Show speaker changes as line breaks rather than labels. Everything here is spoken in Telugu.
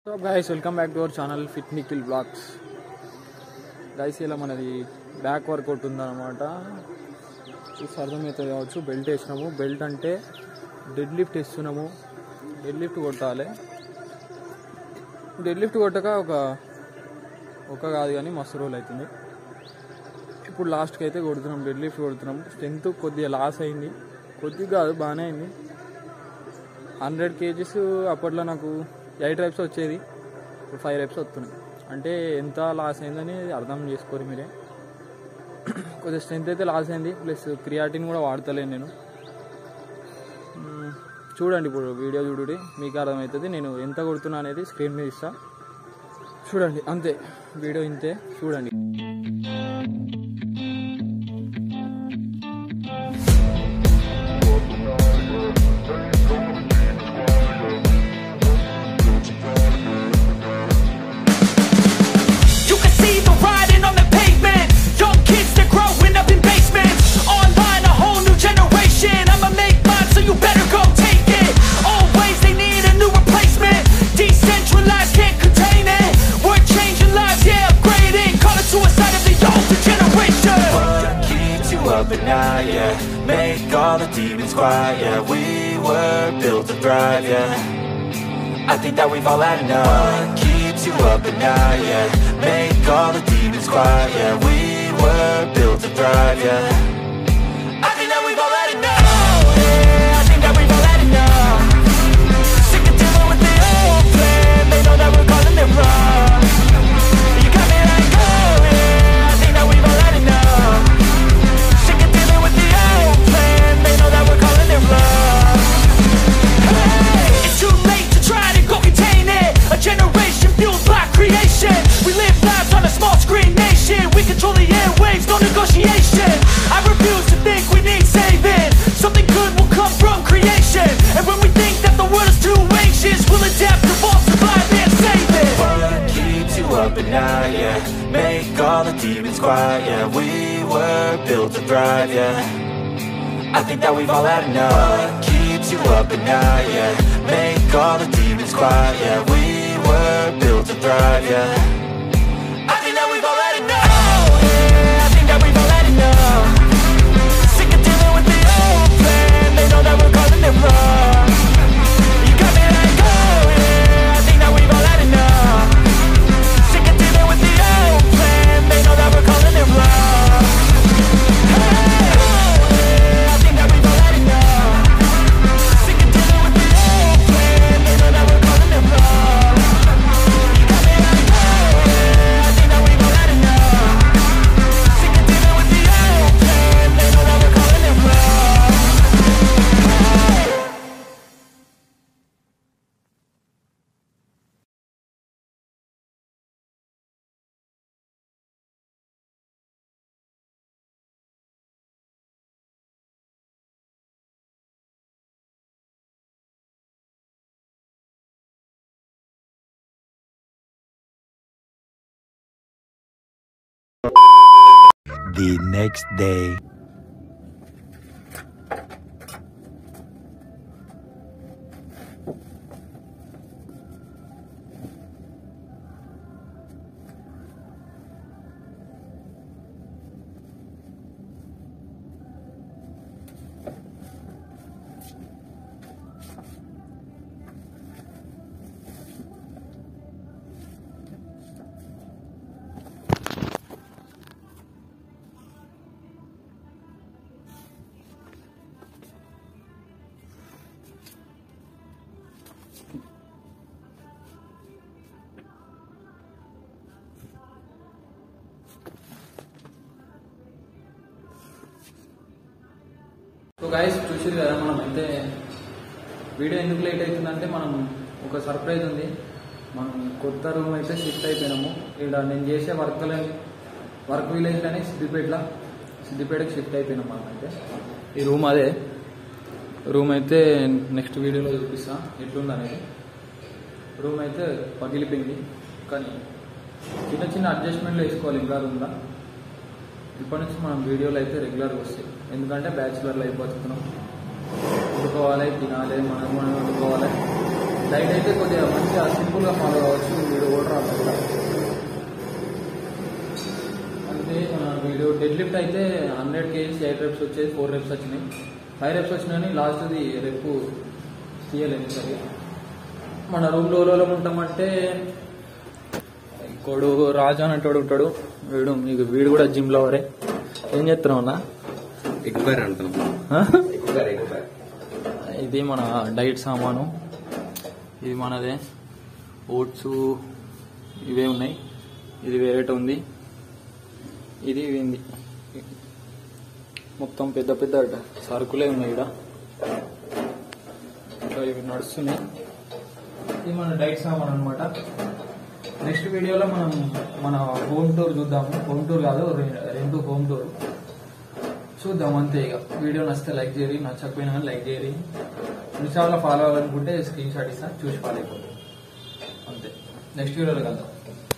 So guys welcome back to our channel fit Nikhil blogs guys ఇలా మనది బ్యాక్ వర్కౌట్ ఉందన్నమాట చూసి అర్థమవుతుంది కావచ్చు బెల్ట్ వేసినాము బెల్ట్ అంటే డెడ్ లిఫ్ట్ వేస్తున్నాము డెడ్ లిఫ్ట్ కొట్టాలి డెడ్ లిఫ్ట్ కొట్టక ఒక ఒక కాదు కానీ మస్తు రోజులు అవుతుంది ఇప్పుడు లాస్ట్కి అయితే కొడుతున్నాం డెడ్ లిఫ్ట్ కొడుతున్నాం స్ట్రెంత్ కొద్దిగా లాస్ అయింది కొద్దిగా కాదు బాగానే అయింది హండ్రెడ్ కేజీస్ అప్పట్లో నాకు ఎయిట్ రైప్స్ వచ్చేది ఇప్పుడు ఫైవ్ రైప్స్ వస్తున్నాయి అంటే ఎంత లాస్ అయిందని అర్థం చేసుకోరు మీరే కొద్దిగా స్ట్రెంత్ అయితే లాస్ అయింది ప్లస్ క్రియాటిన్ కూడా వాడతలేను నేను మ్మ్. చూడండి ఇప్పుడు వీడియో చూడండి మీకు అర్థమవుతుంది నేను ఎంత కొడుతున్నా అనేది స్క్రీన్ మీద ఇస్తా చూడండి అంతే వీడియో ఇంతే చూడండి
You can see the riding on the pavement. Young kids, they're growing up in basements. Online, a whole new generation. I'ma make mine, so you better go take it. Always, they need a new replacement. Decentralized, can't contain it. We're changing lives, yeah, upgrading. Call it suicide of the older generation.
What keeps you up at night, yeah Make all the demons quiet, yeah We were built to thrive, yeah I think that we've all had enough What keeps you up at night, yeah Make all the demons quiet, yeah We were built to thrive, yeah I think that we've all had enough Yeah, I think that we've all had enough Sick of dealing with the old plan They know that we're calling it wrong You got me like, oh yeah I think that we've all had enough Sick of dealing with the old plan They know that we're calling it wrong
Hey, it's too late to try to go contain it. A generation fueled by creation. We live lives on a small screen nation. We control the airwaves, no negotiation. I refuse to think we need saving. Something good will come from creation. And when we think that the world is too anxious, we'll adapt, evolve, survive, and save it.
What keeps you up at night, yeah Make all the demons quiet, yeah We were built to thrive, yeah I think that we've all had enough What keeps you up at night, yeah Make all the demons quiet, yeah We were built to thrive, yeah I think that we've all had enough Yeah, I think that we've all had enough Sick of dealing with the old plan They know that we're calling it wrong You got me like, oh yeah I think that we've all had enough Sick of dealing with the old plan They know that we're calling it wrong Hey, oh yeah I think that we've all had enough Sick of dealing with the old plan They know that we're calling it wrong You got me like, oh yeah I think that we've all had enough Sick of dealing with the old plan They know that we're calling it wrong
the next day.
So guys చూసారు కదా మనం అయితే వీడియో ఎందుకు లేట్ అవుతుందంటే మనం ఒక సర్ప్రైజ్ ఉంది మనం కొత్త రూమ్ అయితే షిఫ్ట్ అయిపోయినాము ఇక్కడ నేను చేసే వర్క్ వర్క్ విలేజ్లోనే సిద్దిపేటలో సిద్దిపేటకి షిఫ్ట్ అయిపోయినాం మనం అయితే ఈ రూమ్ అదే రూమ్ అయితే నెక్స్ట్ వీడియోలో చూపిస్తా ఎట్లుంది అనేది రూమ్ అయితే పగిలిపోయింది కానీ చిన్న చిన్న అడ్జస్ట్మెంట్లు వేసుకోవాలి ఇంకా రూమ్లో ఇప్పటి నుంచి మనం వీడియోలు అయితే రెగ్యులర్గా వస్తాయి ఎందుకంటే బ్యాచులర్లు అయిపోతున్నాం వండుకోవాలి తినాలి మనం మనం వండుకోవాలి డైట్ అయితే కొద్దిగా మంచిగా సింపుల్గా ఫాలో కావచ్చు కి అయితే హండ్రెడ్ కేజీస్ ఎయిట్ రెప్స్ వచ్చేది ఫోర్ రెప్స్ వచ్చినాయి ఫైవ్ రెప్స్ వచ్చినాయని లాస్ట్ది రెప్పు తీయలేదు సరిగా మన రూమ్లో ఎవరో ఉంటామంటే ఇంకోడు రాజు అనేటోడు ఉంటాడు వీడు మీకు వీడు కూడా జిమ్ లో వరే ఏం చేస్తున్నావు అన్నా
ఎక్కువ అంటున్నాం
ఆ?
ఎక్కువ ఎక్కువ
ఇది మన డైట్ సామాను ఇది మనదే ఓట్స్ ఇవే ఉన్నాయి ఇది వేరేట ఉంది ఇది ఇవింది మొత్తం పెద్ద పెద్ద సరుకులే ఉన్నాయి ఇక్కడ ఇంకా ఇవి నడుస్తున్నాయి ఇది మన డైట్ సామాన్ అనమాట నెక్స్ట్ వీడియోలో మనం మన హోమ్ టూర్ చూద్దాము హోమ్ టూర్ కాదు రె- రెండు హోమ్ టూర్ చూద్దాం అంతే ఇక వీడియో నచ్చితే లైక్ చేయరి నచ్చకపోయినా కానీ లైక్ చేయరి ఇన్స్టాగ్రామ్లో ఫాలో అవ్వాలనుకుంటే స్క్రీన్ షాట్ ఇస్తా చూసి ఫాలో అయిపోతుంది అంతే నెక్స్ట్ వీడియోలో కలుద్దాం